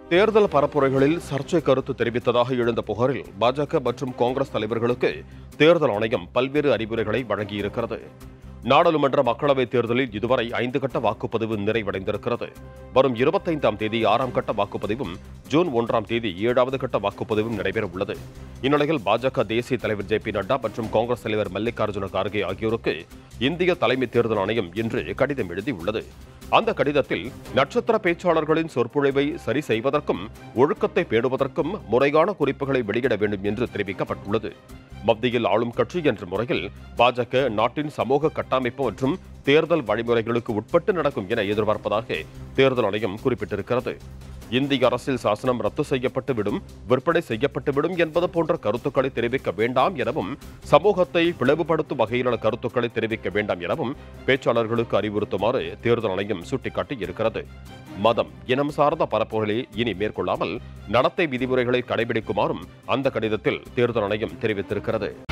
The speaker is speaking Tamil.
தேர்தல் பரப்புரைகளில் சர்ச்சை கருத்து தெரிவித்ததாக எழுந்த புகாரில் பாஜக மற்றும் காங்கிரஸ் தலைவர்களுக்கு தேர்தல் ஆணையம் பல்வேறு அறிவுரைகளை வழங்கியிருக்கிறது நாடாளுமன்ற மக்களவைத் தேர்தலில் இதுவரை ஐந்து கட்ட வாக்குப்பதிவு நிறைவடைந்திருக்கிறது வரும் இருபத்தைந்தாம் தேதி ஆறாம் கட்ட வாக்குப்பதிவும் ஜூன் ஒன்றாம் தேதி ஏழாவது கட்ட வாக்குப்பதிவும் நடைபெற உள்ளது இந்நிலையில் பாஜக தேசிய தலைவர் ஜே பி நட்டா மற்றும் காங்கிரஸ் தலைவர் மல்லிகார்ஜுன கார்கே ஆகியோருக்கு இந்திய தலைமை தேர்தல் ஆணையம் இன்று கடிதம் எழுதியுள்ளது அந்த கடிதத்தில் நட்சத்திர பேச்சாளர்களின் சொற்பொழிவை சரி செய்வதற்கும் ஒழுக்கத்தை பேணுவதற்கும் முறையான குறிப்புகளை வெளியிட வேண்டும் என்று தெரிவிக்கப்பட்டுள்ளது மத்தியில் ஆளும் கட்சி என்ற முறையில் பாஜக நாட்டின் சமூக கட்டமைப்பு மற்றும் தேர்தல் வழிமுறைகளுக்கு உட்பட்டு நடக்கும் என எதிர்பார்ப்பதாக தேர்தல் ஆணையம் குறிப்பிட்டிருக்கிறது இந்திய அரசியல் சாசனம் ரத்து செய்யப்பட்டு விடும் விற்பனை செய்யப்பட்டு விடும் என்பது போன்ற கருத்துக்களை தெரிவிக்க வேண்டாம் எனவும் சமூகத்தை பிளவுபடுத்தும் வகையிலான கருத்துக்களை தெரிவிக்க வேண்டாம் எனவும் பேச்சாளர்களுக்கு அறிவுறுத்துமாறு தேர்தல் ஆணையம் சுட்டிக்காட்டியிருக்கிறது மதம் இனம் சார்ந்த பரப்புகளை இனி மேற்கொள்ளாமல் நடத்தை விதிமுறைகளை கடைபிடிக்குமாறும் அந்த கடிதத்தில் தேர்தல் ஆணையம் தெரிவித்திருக்கிறது